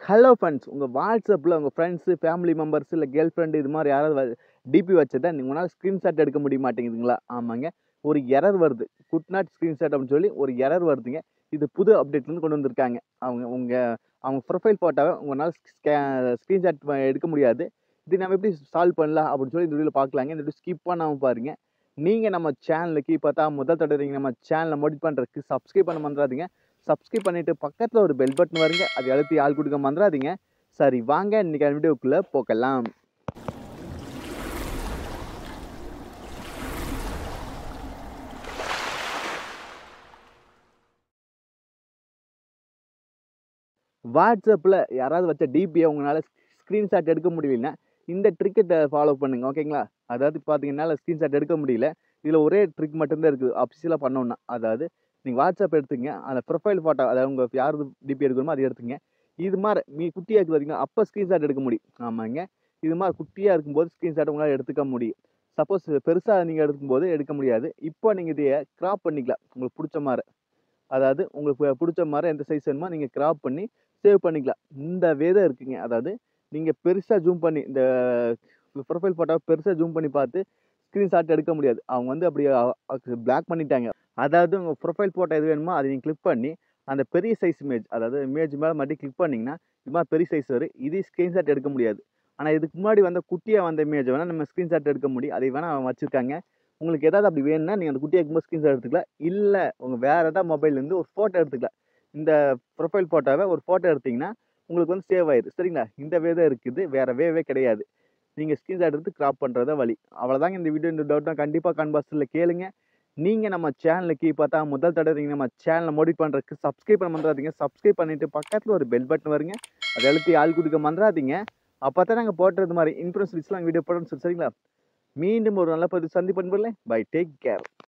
hello friends உங்கள் வாட்ஸ்அப்பில் உங்கள் ஃப்ரெண்ட்ஸு ஃபேமிலி மெம்பர்ஸ் இல்லை கேர்ள் ஃப்ரெண்டு இது மாதிரி யாராவது டிபி வச்சதை நீங்கள் உங்களால் ஸ்க்ரீன்ஷாட் எடுக்க முடிய மாட்டேங்குதுங்களா ஆமாங்க ஒரு எரர் வருது குட் நாட் ஸ்க்ரீன்ஷாட் அப்படின்னு சொல்லி ஒரு எரர் வருதுங்க இது புது அப்டேட்லேருந்து கொண்டு வந்திருக்காங்க அவங்க உங்கள் அவங்க ப்ரொஃபைல் ஃபோட்டோவை உங்களால் ஸ்க்ரீன்ஷாட் எடுக்க முடியாது இது நம்ம எப்படி சால்வ் பண்ணலாம் அப்படின்னு சொல்லி இந்த வீடியோவில் பார்க்கலாங்க இந்த வீடியோ ஸ்கிப் பண்ணாமல் பாருங்கள் நீங்கள் நம்ம சேனலுக்கு இப்போ தான் முதல் தடவை நம்ம சேனலை மோடிட் பண்ணுறதுக்கு சப்ஸ்கிரைப் பண்ண மறந்துடாதீங்க சப்ஸ்கிரைப் பண்ணிவிட்டு பக்கத்தில் ஒரு பெல் பட்டன் வருங்க அது அழுத்தி ஆள் கொடுக்க மறந்துடாதீங்க சரி வாங்க இன்றைக்கி வீடியோக்குள்ளே போகலாம் வாட்ஸ்அப்பில் யாராவது வச்ச டிபியை உங்களால் ஸ்க்ரீன்ஷாட் எடுக்க முடியலன்னா இந்த ட்ரிக்கை ஃபாலோ பண்ணுங்க ஓகேங்களா அதாவது பார்த்தீங்கன்னா ஸ்க்ரீன்ஷாட் எடுக்க முடியல இதில் ஒரே ட்ரிக் மட்டும்தான் இருக்குது அஃபிஷியலாக பண்ணோன்னா அதாவது நீங்கள் வாட்ஸ்அப் எடுத்துங்க அந்த ப்ரொஃபைல் ஃபோட்டோ அதாவது உங்கள் யார் டிபி எடுக்கணுமோ அதை எடுத்துங்க இது மாதிரி மீ குட்டியாக இருக்குது பார்த்தீங்கன்னா அப்போ ஸ்க்ரீன்ஷாட் எடுக்க முடியும் ஆமாங்க இது மாதிரி குட்டியாக இருக்கும்போது ஸ்க்ரீன்ஷாட் உங்களால் எடுத்துக்க முடியும் சப்போஸ் பெருசாக நீங்கள் எடுக்கும்போது எடுக்க முடியாது இப்போ நீங்கள் இதையை க்ராப் பண்ணிக்கலாம் உங்களுக்கு பிடிச்ச மாதிரி அதாவது உங்களுக்கு பிடிச்ச மாதிரி எந்த சைஸ் வேணுமோ நீங்கள் க்ராப் பண்ணி சேவ் பண்ணிக்கலாம் இந்த வேதம் இருக்குங்க அதாவது நீங்கள் பெருசாக ஜூம் பண்ணி இந்த ப்ரொஃபைல் ஃபோட்டோவை பெருசாக ஜூம் பண்ணி பார்த்து ஸ்க்ரீன்ஷாட் எடுக்க முடியாது அவங்க வந்து அப்படி பிளாக் பண்ணிட்டாங்க அதாவது உங்கள் ப்ரொஃபைல் ஃபோட்டோ எது வேணுமோ அதை நீங்கள் கிளிக் பண்ணி அந்த பெரிய சைஸ் இமேஜ் அதாவது இமேஜ் மேலே மட்டும் கிளிக் பண்ணிங்கன்னா இது மாதிரி பெரிய சைஸ் வரும் இது ஸ்க்ரீன்ஷாட் எடுக்க முடியாது ஆனால் இதுக்கு முன்னாடி வந்த குட்டியாக வந்த இமேஜை வேணால் நம்ம ஸ்க்ரீன்ஷாட் எடுக்க முடியும் அதை வேணால் அவங்க வச்சுருக்காங்க உங்களுக்கு ஏதாவது அப்படி வேணும்னா நீங்கள் அந்த குட்டியாக இருக்கும்போது ஸ்க்ரீன்ஷாட் எடுத்துக்கலாம் இல்லை உங்கள் வேறு ஏதாவது மொபைல்லேருந்து ஒரு ஃபோட்டோ எடுத்துக்கலாம் இந்த ப்ரொஃபைல் ஃபோட்டோவை ஒரு ஃபோட்டோ எடுத்திங்கன்னா உங்களுக்கு வந்து சேவ் ஆயிடுது சரிங்களா இந்த வே தான் இருக்குது வேறு வேவே கிடையாது நீங்கள் ஸ்க்ரீன்ஷாட் எடுத்து க்ராப் பண்ணுறத வழி அவ்வளோதாங்க இந்த வீடியோ இந்த டவுட்னா கண்டிப்பாக கன்பாஸில் கேளுங்க நீங்கள் நம்ம சேனலுக்கு பார்த்தா முதல் தடவை நம்ம சேனலை மோடிட் பண்ணுறதுக்கு சப்ஸ்கிரைப் பண்ண மறந்துடாதீங்க சப்ஸ்கிரைப் பண்ணிவிட்டு பக்கத்தில் ஒரு பெல் பட்டன் வருங்க அதை அழுத்தி ஆள் கொடுக்க மறந்துடாதீங்க அப்போ தான் நாங்கள் போட்டுறது மாதிரி இன்ஃபுரன்ஸ் வீடியோஸ்லாம் வீடியோ போடணும்னு சொல்லி சரிங்களா மீண்டும் ஒரு நல்ல பதிவு சந்திப்பு பை டேக் கேர்